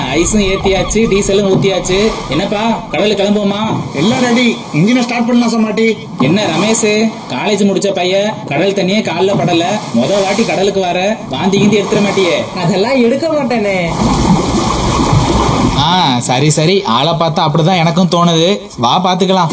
ஐஸும் ஏத்தியாச்சு டீசலும் ஊத்தியாச்சு என்னப்பா கடலுக்கு கிளம்புவோமா எல்லாம் ரெடி இன்ஜினை ஸ்டார்ட் பண்ணலாம் சமாட்டி என்ன ரமேஷ் காலேஜ் முடிச்ச பையன் கடல் தண்ணியே கால்ல படல முத வாட்டி கடலுக்கு வர வாந்தி கீந்தி எடுத்துட மாட்டியே அதெல்லாம் எடுக்க மாட்டேனே ஆ சரி சரி ஆளை பார்த்தா அப்படிதான் எனக்கும் தோணுது வா பாத்துக்கலாம்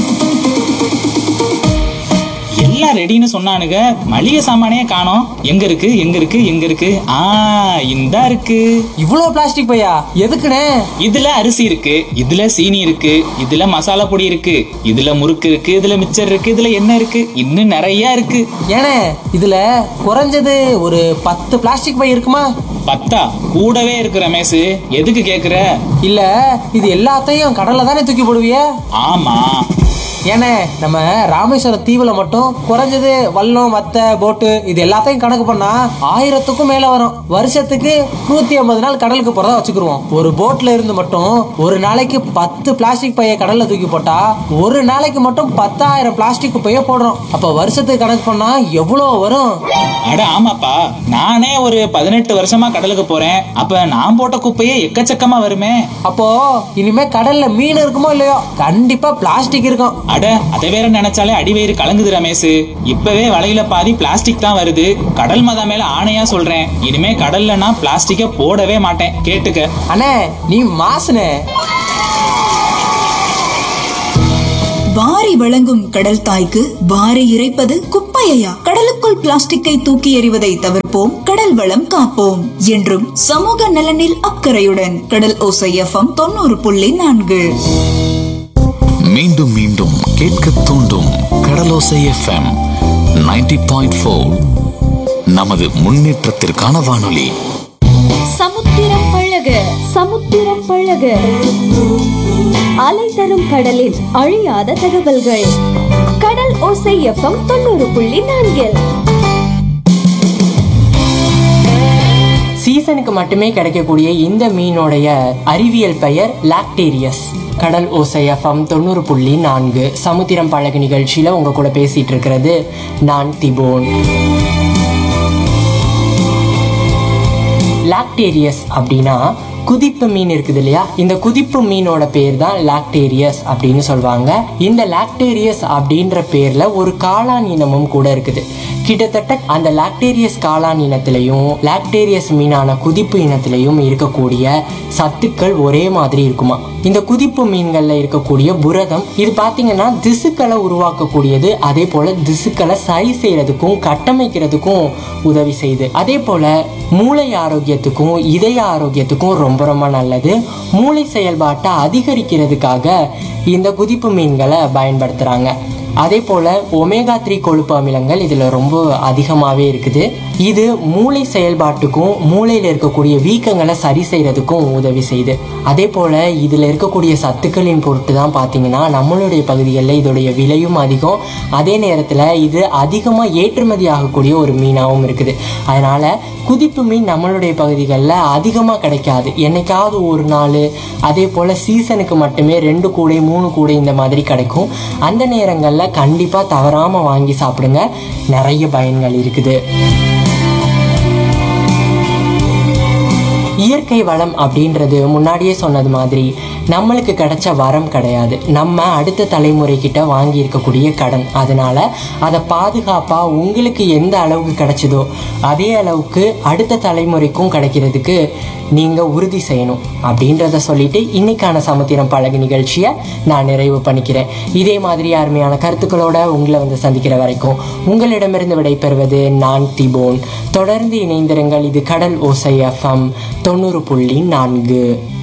எல்லாம் ரெடின்னு சொன்னானுங்க மளிகை சாமானே காணோம் எங்க இருக்கு எங்க இருக்கு எங்க இருக்கு ஆ இந்தா இருக்கு இவ்வளோ பிளாஸ்டிக் பையா எதுக்குண்ணே இதுல அரிசி இருக்கு இதுல சீனி இருக்கு இதுல மசாலா பொடி இருக்கு இதுல முறுக்கு இருக்கு இதுல மிச்சர் இருக்கு இதுல என்ன இருக்கு இன்னும் நிறைய இருக்கு ஏனே இதுல குறைஞ்சது ஒரு பத்து பிளாஸ்டிக் பை இருக்குமா பத்தா கூடவே இருக்கு ரமேஷ் எதுக்கு கேக்குற இல்ல இது எல்லாத்தையும் கடல்ல தானே தூக்கி போடுவிய ஆமா ஏனே நம்ம ராமேஸ்வரம் தீவுல மட்டும் குறைஞ்சது வல்லம் வத்தை போட்டு இது எல்லாத்தையும் கணக்கு பண்ணா ஆயிரத்துக்கும் மேல வரும் வருஷத்துக்கு நூத்தி ஐம்பது நாள் கடலுக்கு போறதா வச்சுக்கிருவோம் ஒரு போட்ல இருந்து மட்டும் ஒரு நாளைக்கு பத்து பிளாஸ்டிக் பைய கடல்ல தூக்கி போட்டா ஒரு நாளைக்கு மட்டும் பத்தாயிரம் பிளாஸ்டிக் பைய போடுறோம் அப்ப வருஷத்துக்கு கணக்கு பண்ணா எவ்வளவு வரும் அட ஆமாப்பா நானே ஒரு பதினெட்டு வருஷமா கடலுக்கு போறேன் அப்ப நான் போட்ட குப்பையே எக்கச்சக்கமா வருமே அப்போ இனிமே கடல்ல மீன் இருக்குமோ இல்லையோ கண்டிப்பா பிளாஸ்டிக் இருக்கும் அட அதை வேற நினைச்சாலே அடிவயிறு கலங்குது ரமேஷ் இப்பவே வலையில பாதி பிளாஸ்டிக் தான் வருது கடல் மதா மேல ஆணையா சொல்றேன் இனிமே கடல்ல நான் பிளாஸ்டிக்க போடவே மாட்டேன் கேட்டுக்க அண்ணே நீ மாசுனே வாரி வழங்கும் கடல் தாய்க்கு வாரி இறைப்பது குப்பையா கடலுக்குள் பிளாஸ்டிக்கை தூக்கி எறிவதை தவிர்ப்போம் கடல் வளம் காப்போம் என்றும் சமூக நலனில் அக்கறையுடன் கடல் ஓசை எஃப்எம் தொண்ணூறு புள்ளி நான்கு மீண்டும் மீண்டும் கேட்க தூண்டும் கடலோசை எஃப்எம் 90.4 பாயிண்ட் ஃபோர் நமது முன்னேற்றத்திற்கான வானொலி சமுத்திரம் பழக சமுத்திரம் பழக அலை தரும் கடலில் அழியாத தகவல்கள் கடல் ஓசை எஃப்எம் தொண்ணூறு புள்ளி நான்கில் சீசனுக்கு மட்டுமே கிடைக்கக்கூடிய இந்த மீனோடைய அறிவியல் பெயர் லாக்டேரியஸ் கடல் ஓசை எஃப்எம் தொண்ணூறு புள்ளி நான்கு சமுத்திரம் பழகு நிகழ்ச்சியில உங்க கூட பேசிட்டு இருக்கிறது நான் திபோன் லாக்டேரியஸ் அப்படின்னா குதிப்பு மீன் இருக்குது இல்லையா இந்த குதிப்பு மீனோட பேர் தான் லாக்டேரியஸ் அப்படின்னு சொல்லுவாங்க இந்த லாக்டேரியஸ் அப்படின்ற பேர்ல ஒரு காளான் இனமும் கூட இருக்குது கிட்டத்தட்ட அந்த லாக்டேரியஸ் காளான் இனத்திலையும் லாக்டேரியஸ் மீனான குதிப்பு இனத்திலையும் இருக்கக்கூடிய சத்துக்கள் ஒரே மாதிரி இருக்குமா இந்த குதிப்பு மீன்கள்ல இருக்கக்கூடிய புரதம் இது பாத்தீங்கன்னா திசுக்களை உருவாக்கக்கூடியது அதே போல திசுக்களை சரி செய்யறதுக்கும் கட்டமைக்கிறதுக்கும் உதவி செய்யுது அதே போல மூளை ஆரோக்கியத்துக்கும் இதய ஆரோக்கியத்துக்கும் ரொம்ப ரொம்ப நல்லது மூளை செயல்பாட்டை அதிகரிக்கிறதுக்காக இந்த குதிப்பு மீன்களை பயன்படுத்துறாங்க அதே போல் ஒமேகா த்ரீ கொழுப்பு அமிலங்கள் இதில் ரொம்ப அதிகமாகவே இருக்குது இது மூளை செயல்பாட்டுக்கும் மூளையில் இருக்கக்கூடிய வீக்கங்களை சரி செய்கிறதுக்கும் உதவி செய்யுது அதே போல் இதில் இருக்கக்கூடிய சத்துக்களின் பொருட்டு தான் பார்த்தீங்கன்னா நம்மளுடைய பகுதிகளில் இதோடைய விலையும் அதிகம் அதே நேரத்தில் இது அதிகமாக ஏற்றுமதி ஆகக்கூடிய ஒரு மீனாகவும் இருக்குது அதனால் குதிப்பு மீன் நம்மளுடைய பகுதிகளில் அதிகமாக கிடைக்காது என்னைக்காவது ஒரு நாள் அதே போல் சீசனுக்கு மட்டுமே ரெண்டு கூடை மூணு கூடை இந்த மாதிரி கிடைக்கும் அந்த நேரங்களில் கண்டிப்பாக தவறாமல் வாங்கி சாப்பிடுங்க நிறைய பயன்கள் இருக்குது இயற்கை வளம் அப்படின்றது முன்னாடியே சொன்னது மாதிரி நம்மளுக்கு கிடைச்ச வரம் கிடையாது நம்ம அடுத்த தலைமுறைக்கிட்ட வாங்கி இருக்கக்கூடிய கடன் அதனால அதை பாதுகாப்பா உங்களுக்கு எந்த அளவுக்கு கிடைச்சதோ அதே அளவுக்கு அடுத்த தலைமுறைக்கும் கிடைக்கிறதுக்கு நீங்க உறுதி செய்யணும் அப்படின்றத சொல்லிட்டு இன்னைக்கான சமுத்திரம் பழகு நிகழ்ச்சியை நான் நிறைவு பண்ணிக்கிறேன் இதே மாதிரி அருமையான கருத்துக்களோட உங்களை வந்து சந்திக்கிற வரைக்கும் உங்களிடமிருந்து விடைபெறுவது நான் திபோன் தொடர்ந்து இணைந்திருங்கள் இது கடல் ஓசை எஃப்எம் தொண்ணூறு புள்ளி நான்கு